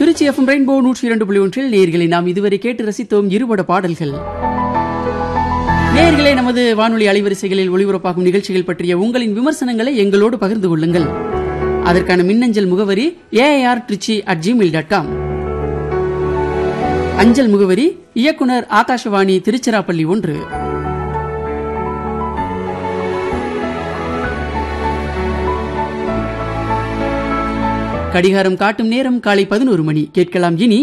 Trichy FM rainbow நூற்றி இரண்டு புள்ளி ஒன்றில் நேர்களை நாம் இதுவரை கேட்டு ரசித்தோம் இருபட பாடல்கள் நேர்களே நமது வானொலி அலைவரிசைகளில் ஒளிபரப்பாகும் நிகழ்ச்சிகள் பற்றிய உங்களின் விமர்சனங்களை எங்களோடு பகிர்ந்து கொள்ளுங்கள் அதற்கான மின்னஞ்சல் முகவரி air Trichy at Gmail dot com அஞ்சல் முகவரி இயக்குனர் ஆகாஷவாணி திருச்சிராப்பள்ளி ஒன்று கடிகாரம் காட்டும் நேரம் காலை பதினோரு மணி கேட்கலாம் இனி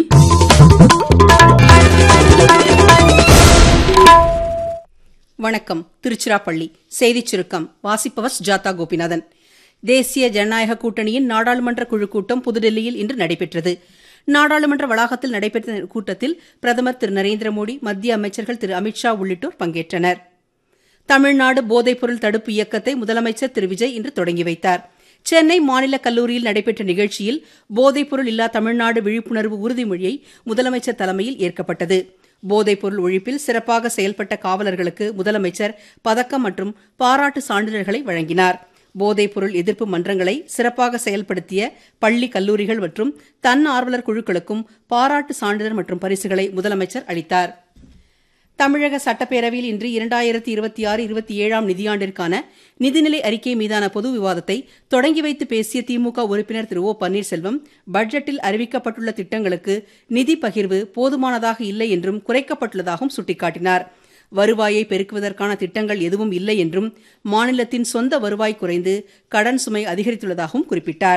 வணக்கம் திருச்சிராப்பள்ளி செய்திச் சுருக்கம் வாசிப்பவர் ஜாதா கோபிநாதன் தேசிய ஜனநாயக கூட்டணியின் நாடாளுமன்ற குழு கூட்டம் புதுடெல்லியில் இன்று நடைபெற்றது நாடாளுமன்ற வளாகத்தில் நடைபெற்ற கூட்டத்தில் பிரதமர் திரு நரேந்திர மோடி மத்திய அமைச்சர்கள் திரு அமித்ஷா உள்ளிட்டோர் பங்கேற்றனர் தமிழ்நாடு போதைப்பொருள் தடுப்பு இயக்கத்தை முதலமைச்சர் திரு விஜய் இன்று தொடங்கி வைத்தார் சென்னை மாநில கல்லூரியில் நடைபெற்ற நிகழ்ச்சியில் போதைப்பொருள் இல்லா தமிழ்நாடு விழிப்புணர்வு உறுதிமொழியை முதலமைச்சர் தலைமையில் ஏற்கப்பட்டது போதைப்பொருள் ஒழிப்பில் சிறப்பாக செயல்பட்ட காவலர்களுக்கு முதலமைச்சர் பதக்கம் மற்றும் பாராட்டு சான்றிதழ்களை வழங்கினார் போதைப்பொருள் எதிர்ப்பு மன்றங்களை சிறப்பாக செயல்படுத்திய பள்ளி கல்லூரிகள் மற்றும் தன்னார்வலர் குழுக்களுக்கும் பாராட்டு சான்றிதழ் மற்றும் பரிசுகளை முதலமைச்சர் அளித்தார் தமிழக சட்டப்பேரவையில் இன்று இரண்டாயிரத்தி இருபத்தி ஆறு இருபத்தி ஏழாம் நிதியாண்டிற்கான நிதிநிலை அறிக்கை மீதான பொது விவாதத்தை தொடங்கி வைத்து பேசிய திமுக உறுப்பினர் திரு ஓ பன்னீர்செல்வம் பட்ஜெட்டில் அறிவிக்கப்பட்டுள்ள திட்டங்களுக்கு நிதி பகிர்வு போதுமானதாக இல்லை என்றும் குறைக்கப்பட்டுள்ளதாகவும் சுட்டிக்காட்டினார் வருவாயை பெருக்குவதற்கான திட்டங்கள் எதுவும் இல்லை என்றும் மாநிலத்தின் சொந்த வருவாய் குறைந்து கடன் சுமை அதிகரித்துள்ளதாகவும் குறிப்பிட்டார்